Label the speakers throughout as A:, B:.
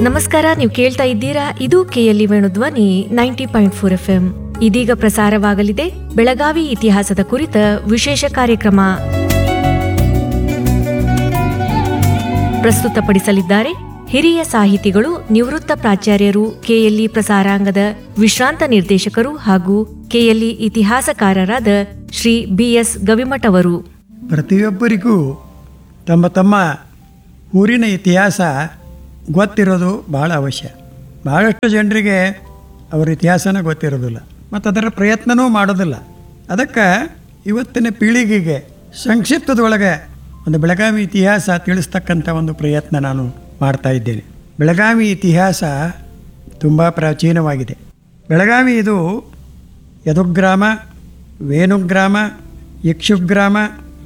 A: ನಮಸ್ಕಾರ ನೀವು ಕೇಳ್ತಾ ಇದ್ದೀರಾ ಇದು KLE Venudhwani ninety point four F M ಇದೀಗ ಪ್ರಸಾರವಾಗಲಿದೆ ಬೆಳಗಾವಿ ಇತಿಹಾಸದ ಕುರಿತ ವಿಶೇಷ ಕಾರ್ಯಕ್ರಮ ಪ್ರಸ್ತುತಪಡಿಸಲಿದ್ದಾರೆ ಹಿರಿಯ ಸಾಹಿತಿಗಳು ನಿವೃತ್ತ ಪ್ರಾಚಾರ್ಯರು ಕೆಎಲ್ಇ ಪ್ರಸಾರಾಂಗದ ವಿಶ್ರಾಂತ ನಿರ್ದೇಶಕರು ಹಾಗೂ ಕೆಎಲ್ಇ ಇತಿಹಾಸಕಾರರಾದ ಶ್ರೀ ಬಿಎಸ್ ಗವಿಮಠ್ ಅವರು
B: ಪ್ರತಿಯೊಬ್ಬರಿಗೂ ತಮ್ಮ ತಮ್ಮ ಊರಿನ ಇತಿಹಾಸ ಗೊತ್ತಿರೋದು ಭಾಳ ಅವಶ್ಯ ಭಾಳಷ್ಟು ಜನರಿಗೆ ಅವರ ಇತಿಹಾಸನ ಗೊತ್ತಿರೋದಿಲ್ಲ ಮತ್ತು ಅದರ ಪ್ರಯತ್ನವೂ ಮಾಡೋದಿಲ್ಲ ಅದಕ್ಕೆ ಇವತ್ತಿನ ಪೀಳಿಗೆಗೆ ಸಂಕ್ಷಿಪ್ತದೊಳಗೆ ಒಂದು ಬೆಳಗಾವಿ ಇತಿಹಾಸ ತಿಳಿಸ್ತಕ್ಕಂಥ ಒಂದು ಪ್ರಯತ್ನ ನಾನು ಮಾಡ್ತಾ ಇದ್ದೇನೆ ಬೆಳಗಾವಿ ಇತಿಹಾಸ ತುಂಬ ಪ್ರಾಚೀನವಾಗಿದೆ ಬೆಳಗಾವಿ ಇದು ಯದುಗ್ರಾಮ ವೇಣುಗ್ರಾಮ ಇಕ್ಷುಗ್ರಾಮ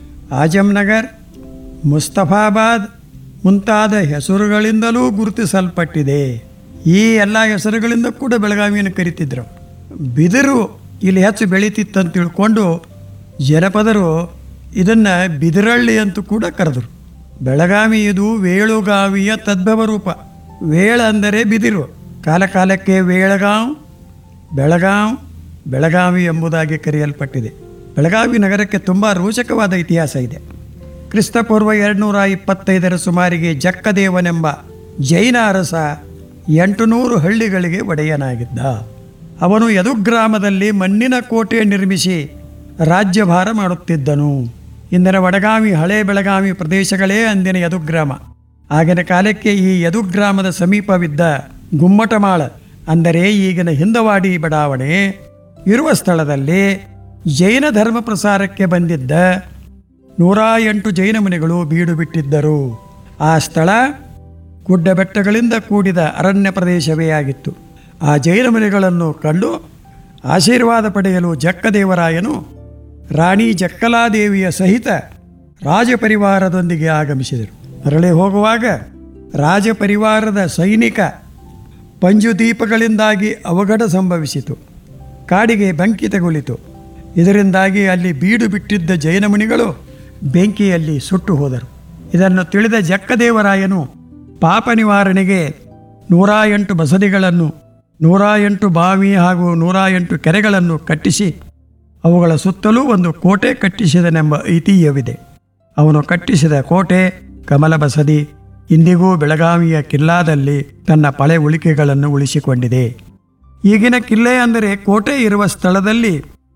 B: ಆಜಂನಗರ್ ಮುಸ್ತಫಾಬಾದ್ ಮುಂತಾದ ಹೆಸರುಗಳಿಂದಲೂ ಗುರುತಿಸಲ್ಪಟ್ಟಿದೆ ಈ ಎಲ್ಲ ಹೆಸರುಗಳಿಂದ ಕೂಡ ಬೆಳಗಾವಿಯನ್ನು ಕರಿತಿದ್ರು ಬಿದಿರು ಇಲ್ಲಿ ಹೆಚ್ಚು ಬೆಳೀತಿತ್ತಂತ ತಿಳ್ಕೊಂಡು ಜನಪದರು ಇದನ್ನು ಬಿದಿರಳ್ಳಿ ಅಂತ ಕೂಡ ಕರೆದರು ಬೆಳಗಾವಿ ಇದು ವೇಳುಗಾವಿಯ ತದ್ಭವ ರೂಪ ವೇಳ ಅಂದರೆ ಬಿದಿರು ಕಾಲ ಕಾಲಕ್ಕೆ ವೇಳಗಾಂವ್ ಬೆಳಗಾಂ ಬೆಳಗಾವಿ ಎಂಬುದಾಗಿ ಕರೆಯಲ್ಪಟ್ಟಿದೆ ಬೆಳಗಾವಿ ನಗರಕ್ಕೆ ತುಂಬ ರೋಚಕವಾದ ಇತಿಹಾಸ ಇದೆ ಕ್ರಿಸ್ತಪೂರ್ವ ಎರಡುನೂರ ಇಪ್ಪತ್ತೈದರ ಸುಮಾರಿಗೆ ಜಕ್ಕದೇವನೆಂಬ ಜೈನ ಅರಸ ಎಂಟುನೂರು ಹಳ್ಳಿಗಳಿಗೆ ಒಡೆಯನಾಗಿದ್ದ ಅವನು ಯದುಗ್ರಾಮದಲ್ಲಿ ಮಣ್ಣಿನ ಕೋಟೆ ನಿರ್ಮಿಸಿ ರಾಜ್ಯಭಾರ ಮಾಡುತ್ತಿದ್ದನು ಇಂದಿನ ವಡಗಾವಿ ಹಳೆ ಬೆಳಗಾವಿ ಪ್ರದೇಶಗಳೇ ಅಂದಿನ ಯದುಗ್ರಾಮ ಆಗಿನ ಕಾಲಕ್ಕೆ ಈ ಯದುಗ್ರಾಮದ ಸಮೀಪವಿದ್ದ ಗುಮ್ಮಟಮಾಳ ಅಂದರೆ ಈಗಿನ ಹಿಂದವಾಡಿ ಬಡಾವಣೆ ಇರುವ ಸ್ಥಳದಲ್ಲಿ ಜೈನ ಧರ್ಮ ಪ್ರಸಾರಕ್ಕೆ ಬಂದಿದ್ದ ನೂರ ಎಂಟು ಜೈನ ಮುನಿಗಳು ಬೀಡು ಬಿಟ್ಟಿದ್ದರು ಆ ಸ್ಥಳ ಗುಡ್ಡ ಬೆಟ್ಟಗಳಿಂದ ಕೂಡಿದ ಅರಣ್ಯ ಪ್ರದೇಶವೇ ಆಗಿತ್ತು ಆ ಜೈನ ಮುನಿಗಳನ್ನು ಕಂಡು ಆಶೀರ್ವಾದ ಪಡೆಯಲು ಜಕ್ಕದೇವರಾಯನು ರಾಣಿ ಜಕ್ಕಲಾದೇವಿಯ ಸಹಿತ ರಾಜಪರಿವಾರದೊಂದಿಗೆ ಆಗಮಿಸಿದರು ಮರಳಿ ಹೋಗುವಾಗ ರಾಜಪರಿವಾರದ ಸೈನಿಕ ಪಂಜುದೀಪಗಳಿಂದಾಗಿ ಅವಘಡ ಸಂಭವಿಸಿತು ಕಾಡಿಗೆ ಬೆಂಕಿ ತಗುಲಿತು ಇದರಿಂದಾಗಿ ಅಲ್ಲಿ ಬೀಡು ಬಿಟ್ಟಿದ್ದ ಜೈನ ಮುನಿಗಳು ಬೆಂಕಿಯಲ್ಲಿ ಸುಟ್ಟು ಹೋದರು ಇದನ್ನು ತಿಳಿದ ಜಕ್ಕದೇವರಾಯನು ಪಾಪ ನಿವಾರಣೆಗೆ ನೂರ ಎಂಟು ಬಸದಿಗಳನ್ನು ನೂರ ಎಂಟು ಬಾವಿ ಹಾಗೂ ನೂರ ಎಂಟು ಕೆರೆಗಳನ್ನು ಕಟ್ಟಿಸಿ ಅವುಗಳ ಸುತ್ತಲೂ ಒಂದು ಕೋಟೆ ಕಟ್ಟಿಸಿದನೆಂಬ ಐತಿಹ್ಯವಿದೆ ಅವನು ಕಟ್ಟಿಸಿದ ಕೋಟೆ ಕಮಲ ಬಸದಿ ಇಂದಿಗೂ ಬೆಳಗಾವಿಯ ಕಿಲ್ಲಾದಲ್ಲಿ ತನ್ನ ಪಳೆ ಉಳಿಕೆಗಳನ್ನು ಉಳಿಸಿಕೊಂಡಿದೆ ಈಗಿನ ಕಿಲ್ಲೆ ಅಂದರೆ ಕೋಟೆ ಇರುವ ಸ್ಥಳದಲ್ಲಿ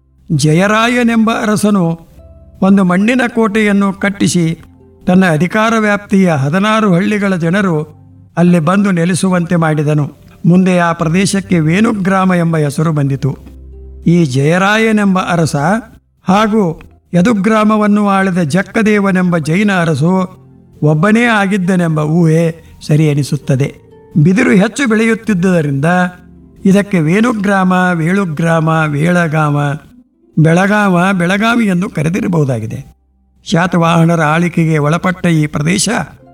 B: ಜಯರಾಯನೆಂಬ ಅರಸನು ಒಂದು ಮಣ್ಣಿನ ಕೋಟೆಯನ್ನು ಕಟ್ಟಿಸಿ ತನ್ನ ಅಧಿಕಾರ ವ್ಯಾಪ್ತಿಯ ಹದಿನಾರು ಹಳ್ಳಿಗಳ ಜನರು ಅಲ್ಲಿ ಬಂದು ನೆಲೆಸುವಂತೆ ಮಾಡಿದನು ಮುಂದೆ ಆ ಪ್ರದೇಶಕ್ಕೆ ವೇಣುಗ್ರಾಮ ಎಂಬ ಹೆಸರು ಬಂದಿತು ಈ ಜಯರಾಯನೆಂಬ ಅರಸ ಹಾಗೂ ಯದುಗ್ರಾಮವನ್ನು ಆಳಿದ ಜಕ್ಕದೇವನೆಂಬ ಜೈನ ಅರಸು ಒಬ್ಬನೇ ಆಗಿದ್ದನೆಂಬ ಊಹೆ ಸರಿ ಎನಿಸುತ್ತದೆ ಬಿದಿರು ಹೆಚ್ಚು ಬೆಳೆಯುತ್ತಿದ್ದುದರಿಂದ ಇದಕ್ಕೆ ವೇಣುಗ್ರಾಮ ವೇಳುಗ್ರಾಮ ವೇಳಗಾಮ ಬೆಳಗಾವ ಬೆಳಗಾವಿ ಎಂದು ಕರೆದಿರಬಹುದಾಗಿದೆ ಶಾತವಾಹನರ ಆಳಿಕೆಗೆ ಒಳಪಟ್ಟ ಈ ಪ್ರದೇಶ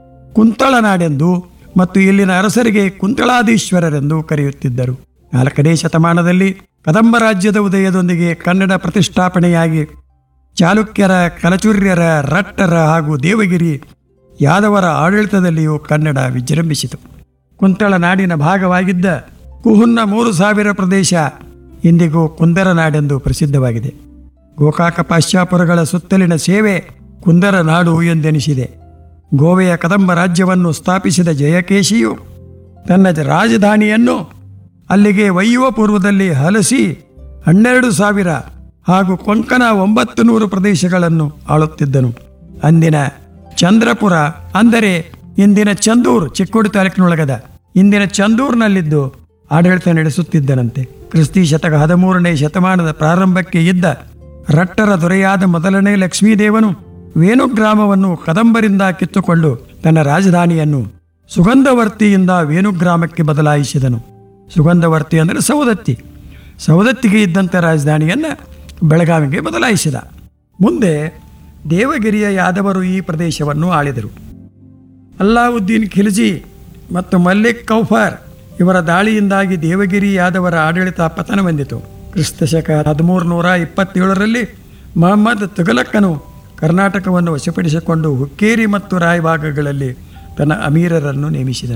B: ಕುಂತಳನಾಡೆಂದು ಮತ್ತು ಇಲ್ಲಿನ ಅರಸರಿಗೆ ಕುಂತಳಾದೀಶ್ವರರೆಂದು ಕರೆಯುತ್ತಿದ್ದರು ನಾಲ್ಕನೇ ಶತಮಾನದಲ್ಲಿ ಕದಂಬ ರಾಜ್ಯದ ಉದಯದೊಂದಿಗೆ ಕನ್ನಡ ಪ್ರತಿಷ್ಠಾಪನೆಯಾಗಿ ಚಾಲುಕ್ಯರ ಕಲಚುರ್ಯರ ರಟ್ಟರ ಹಾಗೂ ದೇವಗಿರಿ ಯಾದವರ ಆಡಳಿತದಲ್ಲಿಯೂ ಕನ್ನಡ ವಿಜೃಂಭಿಸಿತು ಕುಂತಳ ನಾಡಿನ ಭಾಗವಾಗಿದ್ದ ಕುಹುನ್ನ ಮೂರು ಸಾವಿರ ಪ್ರದೇಶ ಇಂದಿಗೂ ಕುಂದರ ನಾಡೆಂದು ಪ್ರಸಿದ್ಧವಾಗಿದೆ ಗೋಕಾಕ ಪಾಶ್ಚಾಪುರಗಳ ಸುತ್ತಲಿನ ಸೇವೆ ಕುಂದರ ನಾಡು ಎಂದೆನಿಸಿದೆ ಗೋವೆಯ ಕದಂಬ ರಾಜ್ಯವನ್ನು ಸ್ಥಾಪಿಸಿದ ಜಯಕೇಶಿಯು ತನ್ನ ರಾಜಧಾನಿಯನ್ನು ಅಲ್ಲಿಗೆ ಒಯ್ಯುವ ಪೂರ್ವದಲ್ಲಿ ಹಲಸಿ ಹನ್ನೆರಡು ಸಾವಿರ ಹಾಗೂ ಕೊಂಕಣ ಒಂಬತ್ತು ನೂರು ಪ್ರದೇಶಗಳನ್ನು ಆಳುತ್ತಿದ್ದನು ಅಂದಿನ ಚಂದ್ರಪುರ ಅಂದರೆ ಇಂದಿನ ಚಂದೂರ್ ಚಿಕ್ಕೋಡಿ ತಾಲೂಕಿನೊಳಗದ ಇಂದಿನ ಚಂದೂರ್ನಲ್ಲಿದ್ದು ಆಡಳಿತ ನಡೆಸುತ್ತಿದ್ದನಂತೆ ಕ್ರಿಸ್ತಿ ಶತಕ ಹದಿಮೂರನೇ ಶತಮಾನದ ಪ್ರಾರಂಭಕ್ಕೆ ಇದ್ದ ರಟ್ಟರ ದೊರೆಯಾದ ಮೊದಲನೇ ಲಕ್ಷ್ಮೀದೇವನು ವೇಣುಗ್ರಾಮವನ್ನು ಕದಂಬರಿಂದ ಕಿತ್ತುಕೊಂಡು ತನ್ನ ರಾಜಧಾನಿಯನ್ನು ಸುಗಂಧವರ್ತಿಯಿಂದ ವೇಣುಗ್ರಾಮಕ್ಕೆ ಬದಲಾಯಿಸಿದನು ಸುಗಂಧವರ್ತಿ ಅಂದರೆ ಸೌದತ್ತಿ ಸೌದತ್ತಿಗೆ ಇದ್ದಂಥ ರಾಜಧಾನಿಯನ್ನು ಬೆಳಗಾವಿಗೆ ಬದಲಾಯಿಸಿದ ಮುಂದೆ ದೇವಗಿರಿಯ ಯಾದವರು ಈ ಪ್ರದೇಶವನ್ನು ಆಳಿದರು ಅಲ್ಲಾವುದ್ದೀನ್ ಖಿಲ್ಜಿ ಮತ್ತು ಮಲ್ಲಿಕ್ ಕೌಫರ್ ಇವರ ದಾಳಿಯಿಂದಾಗಿ ದೇವಗಿರಿ ಯಾದವರ ಆಡಳಿತ ಪತನ ಹೊಂದಿತು ಕ್ರಿಸ್ತ ಶಕ ಹದಿಮೂರು ನೂರ ಇಪ್ಪತ್ತೇಳರಲ್ಲಿ ಮಹಮ್ಮದ್ ತುಗಲಕ್ಕನು ಕರ್ನಾಟಕವನ್ನು ವಶಪಡಿಸಿಕೊಂಡು ಹುಕ್ಕೇರಿ ಮತ್ತು ರಾಯಭಾಗಗಳಲ್ಲಿ ತನ್ನ ಅಮೀರರನ್ನು ನೇಮಿಸಿದನು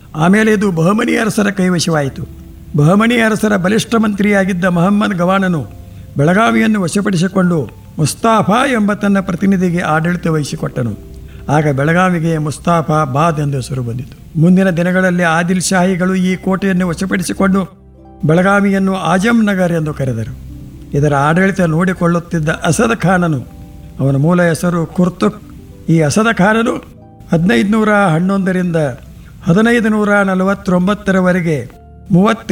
B: ಆಮೇಲೆ ಇದು ಬಹಮನಿ ಅರಸರ ಕೈವಶವಾಯಿತು ಬಹಮನಿ ಅರಸರ ಬಲಿಷ್ಠ ಮಂತ್ರಿಯಾಗಿದ್ದ ಮಹಮ್ಮದ್ ಗವಾನನು ಬೆಳಗಾವಿಯನ್ನು ವಶಪಡಿಸಿಕೊಂಡು ಮುಸ್ತಾಫಾ ಎಂಬ ತನ್ನ ಪ್ರತಿನಿಧಿಗೆ ಆಡಳಿತ ವಹಿಸಿಕೊಟ್ಟನು ಆಗ ಬೆಳಗಾವಿಗೆ ಮುಸ್ತಾಫಾ ಬಾದ್ ಎಂದು ಹೆಸರು ಬಂದಿತು ಮುಂದಿನ ದಿನಗಳಲ್ಲಿ ಆದಿಲ್ ಶಾಹಿಗಳು ಈ ಕೋಟೆಯನ್ನು ವಶಪಡಿಸಿಕೊಂಡು ಬೆಳಗಾವಿಯನ್ನು ಆಜಂ ನಗರ್ ಎಂದು ಕರೆದರು ಇದರ ಆಡಳಿತ ನೋಡಿಕೊಳ್ಳುತ್ತಿದ್ದ ಅಸದ ಖಾನನು ಅವನ ಮೂಲ ಹೆಸರು ಕುರ್ತುಕ್ ಈ ಅಸದ ಖಾನನು ಹದಿನೈದು ನೂರ ಹನ್ನೊಂದರಿಂದ ಹದಿನೈದು ನೂರ ನಲವತ್ತೊಂಬತ್ತರವರೆಗೆ ಮೂವತ್ತ